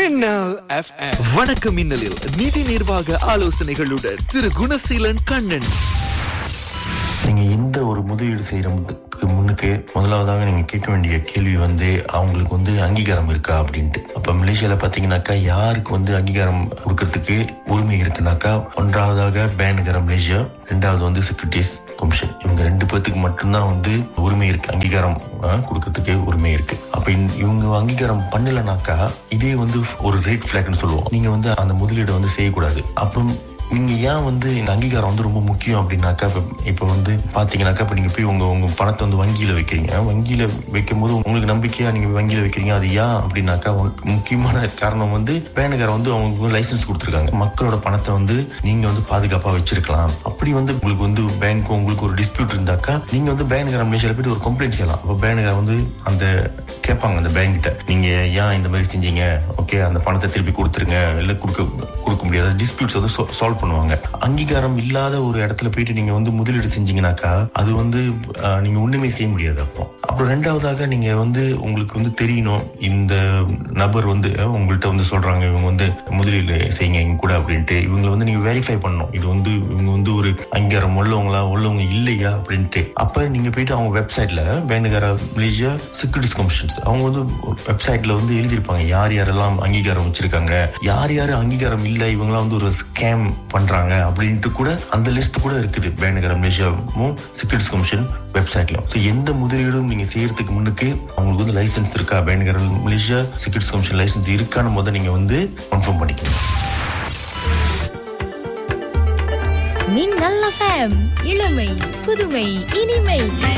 மின்னல் எஃப்எம் வணக்கம் மின்னலில் நிதி நிர்வாக ஆலோசனைகளுடன் திரு குணசீலன் கண்ணன் நீங்க எந்த ஒரு முதலீடு செய்யறதுக்கு முன்னுக்கு முதலாவதாக நீங்க கேட்க வேண்டிய கேள்வி வந்து அவங்களுக்கு வந்து அங்கீகாரம் இருக்கா அப்படின்ட்டு அப்ப மலேசியால பாத்தீங்கன்னாக்கா யாருக்கு வந்து அங்கீகாரம் கொடுக்கறதுக்கு உரிமை இருக்குனாக்கா ஒன்றாவதாக பேனுகர மலேசியா ரெண்டாவது வந்து செக்யூரிட்டிஸ் கமிஷன் இவங்க ரெண்டு பேர்த்துக்கு மட்டும்தான் வந்து உரிமை இருக்கு அங்கீகாரம் அஹ், கொடுக்கறதுக்கு உரிமை இருக்கு அப்ப இந்த- இவங்க அங்கீகாரம் பண்ணலனாக்கா இதே வந்து ஒரு ரேட் பிளாக்னு சொல்லுவோம் நீங்க வந்து அந்த முதலீடை வந்து செய்யக்கூடாது அப்புறம் நீங்க ஏன் வந்து இந்த அங்கீகாரம் வந்து ரொம்ப முக்கியம் அப்படின்னாக்கா இப்ப இப்ப வந்து பாத்தீங்கன்னாக்கா இப்ப நீங்க போய் உங்க உங்க பணத்தை வந்து வங்கியில வைக்கிறீங்க வங்கியில வைக்கும் போது உங்களுக்கு நம்பிக்கையா நீங்க வங்கியில வைக்கிறீங்க அது ஏன் அப்படின்னாக்கா உங்களுக்கு முக்கியமான காரணம் வந்து பேனுகாரம் வந்து அவங்களுக்கு லைசன்ஸ் கொடுத்துருக்காங்க மக்களோட பணத்தை வந்து நீங்க வந்து பாதுகாப்பா வச்சிருக்கலாம் அப்படி வந்து உங்களுக்கு வந்து பேங்க் உங்களுக்கு ஒரு டிஸ்பியூட் இருந்தாக்கா நீங்க வந்து பேனுகாரம் மலேசியால போயிட்டு ஒரு கம்ப்ளைண்ட் செய்யலாம் அப்ப பேனுகாரம் வந்து அந்த கேட்பாங்க அந்த பேங்க் கிட்ட நீங்க ஏன் இந்த மாதிரி செஞ்சீங்க ஓகே அந்த பணத்தை திருப்பி கொடுத்துருங்க இல்ல கொடுக்க கொடுக்க முடியாது டிஸ்பியூட்ஸ் வந்து சால்வ் பண்ணுவாங்க அங்கீகாரம் இல்லாத ஒரு இடத்துல போயிட்டு நீங்க வந்து முதலீடு செஞ்சீங்கன்னாக்கா அது வந்து அஹ், நீங்க ஒண்ணுமே செய்ய முடியாது அப்போ அப்புறம் ரெண்டாவதாக நீங்க வந்து உங்களுக்கு வந்து தெரியணும் இந்த நபர் வந்து அஹ், உங்கள்ட்ட வந்து சொல்றாங்க இவங்க வந்து முதலீடு செய்யுங்க எங்க கூட அப்படின்ட்டு இவங்களை வந்து நீங்க வெரிஃபை பண்ணணும் இது வந்து இவங்க வந்து ஒரு அங்கீகாரம் உள்ளவங்களா உள்ளவங்க இல்லையா அப்படின்ட்டு அப்ப நீங்க போயிட்டு அவங்க வெப்சைட்ல வேண்டுகிற மலேசியா செக்யூரிட்டிஸ் கமிஷன்ஸ் அவங்க வந்து வெப்சைட்ல வந்து எழுதியிருப்பாங்க யார் யாரெல்லாம் அங்கீகாரம் வச்சிருக்காங்க யார் யார் அங்கீகாரம் இல்ல இவங்கெல்லாம் வந்து ஒரு ஸ்கேம் பண்றாங்க அப்படின்ட்டு கூட அந்த லிஸ்ட் கூட இருக்குது வேண்டுகிற மலேசியாவும் செக்யூரிட்டிஸ் கமிஷன் வெப்சைட்ல ஸோ எந்த முதலீடும் நீங்க செய்யறதுக்கு முன்னுக்கு அவங்களுக்கு வந்து லைசன்ஸ் இருக்கா வேண்டுகிற மலேசியா செக்யூரிட்டிஸ் கமிஷன் லைசன்ஸ் இருக்கான்னு முதல்ல நீங்க வந்து கன்ஃபார்ம் பண்ணிக்கணும் மின்னல் எஃப்எம் இளமை புதுமை இனிமை